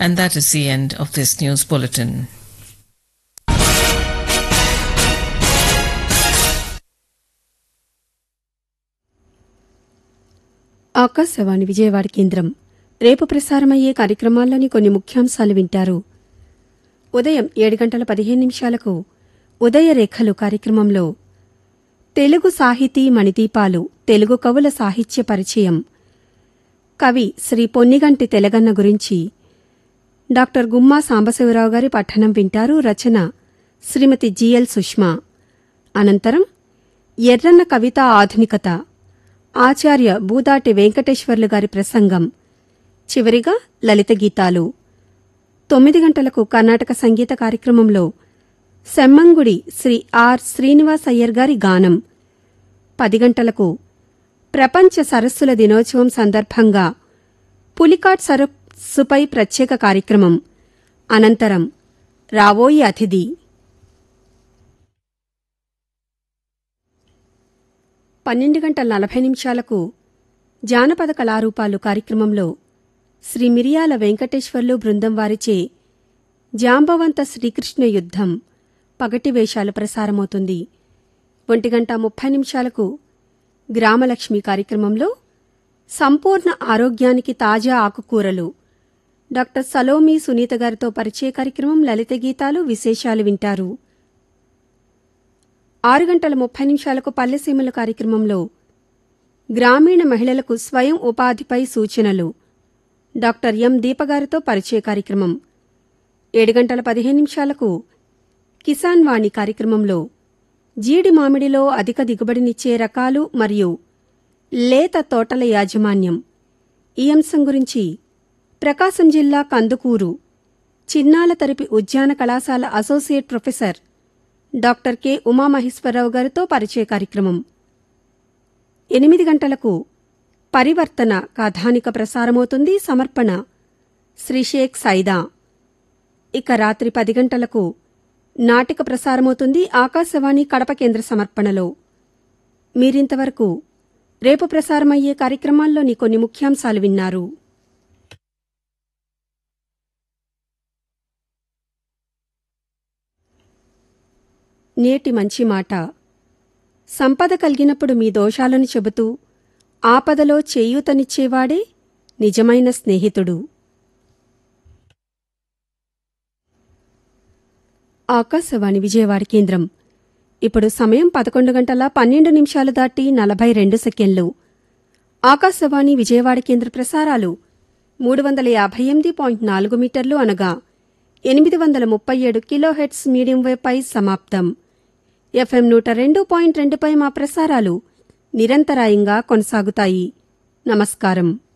And that is the end of this news bulletin. Akashvani Vijayawada కేంద్రం రేపు ప్రసారమయ్యే కార్యక్రమాల్లోని కొన్ని ముఖ్యాంశాలు వింటారు ఉదయం ఏడు గంటల పదిహేను నిమిషాలకు ఉదయ రేఖలు కార్యక్రమంలో తెలుగు సాహితీ మణిదీపాలు తెలుగు కవుల సాహిత్య పరిచయం కవి శ్రీ పొన్నిగంటి తెలగన్న గురించి డాక్టర్ గుమ్మా సాంబశివరావు గారి పఠనం వింటారు రచన శ్రీమతి జిఎల్ సుష్మా అనంతరం ఎర్రన్న కవిత ఆధునికత ఆచార్య బూదాటి వెంకటేశ్వర్లు గారి ప్రసంగం చివరిగా లలిత గీతాలు తొమ్మిది గంటలకు కర్ణాటక సంగీత కార్యక్రమంలో సెమ్మంగుడి శ్రీ ఆర్ శ్రీనివాస్ అయ్యర్ గారి గానం పది గంటలకు ప్రపంచ సరస్సుల దినోత్సవం సందర్భంగా పులికాట్ సరస్సుపై ప్రత్యేక కార్యక్రమం అనంతరం రావోయి అతిథి పన్నెండు గంటల నలభై నిమిషాలకు జానపద కళారూపాలు కార్యక్రమంలో శ్రీ మిరియాల వెంకటేశ్వర్లు బృందం వారిచే జాంబవంత శ్రీకృష్ణ యుద్ధం పగటి వేషాలు ప్రసారమవుతుంది ఒంటి గంట ముప్పై నిమిషాలకు గ్రామలక్ష్మి కార్యక్రమంలో సంపూర్ణ ఆరోగ్యానికి తాజా ఆకుకూరలు డాక్టర్ సలోమి సునీత గారితో పరిచయ కార్యక్రమం లలిత గీతాలు విశేషాలు వింటారు ఆరు గంటల ముప్పై నిమిషాలకు పల్లెసీమల కార్యక్రమంలో గ్రామీణ మహిళలకు స్వయం ఉపాధిపై సూచనలు డాక్టర్ ఎం దీపగారితో పరిచయ కార్యక్రమం ఏడు గంటల పదిహేను నిమిషాలకు కిసాన్ వాణి కార్యక్రమంలో జీడి మామిడిలో అధిక దిగుబడినిచ్చే రకాలు మరియు లేత తోటల యాజమాన్యం ఈ అంశం గురించి ప్రకాశం జిల్లా కందుకూరు చిన్నాల తరిపి ఉద్యాన కళాశాల associate professor doctor K Umamaheswararao గారితో పరిచయ కార్యక్రమం ఎనిమిది గంటలకు పరివర్తన కథానిక ప్రసారమవుతుంది సమర్పణ శ్రీ షేక్ సైదా ఇక రాత్రి పది గంటలకు నాటిక ప్రసారమవుతుంది ఆకాశవాణి కడప కేంద్ర సమర్పణలో మీరింతవరకు రేపు ప్రసారమయ్యే కార్యక్రమాల్లోని కొన్ని ముఖ్యాంశాలు విన్నారు నేటి మంచి మాట సంపద కలిగినప్పుడు మీ దోషాలను చెబుతూ ఆపదలో చేయూతనిచ్చేవాడే నిజమైన స్నేహితుడు ఆకాశవాణి విజయవాడ కేంద్రం ఇప్పుడు సమయం పదకొండు గంటల పన్నెండు నిమిషాలు దాటి నలభై రెండు సెకండ్లు ఆకాశవాణి విజయవాడ కేంద్ర ప్రసారాలు మూడు వందల యాభై ఎనిమిది పాయింట్ నాలుగు మీటర్లు అనగా ఎనిమిది వందల ముప్పై ఏడు కిలోహెట్స్ మీడియం వేవ్పై సమాప్తం ఎఫ్ఎం నూట రెండు పాయింట్ రెండుపై మా ప్రసారాలు నిరంతరాయంగా కొనసాగుతాయి నమస్కారం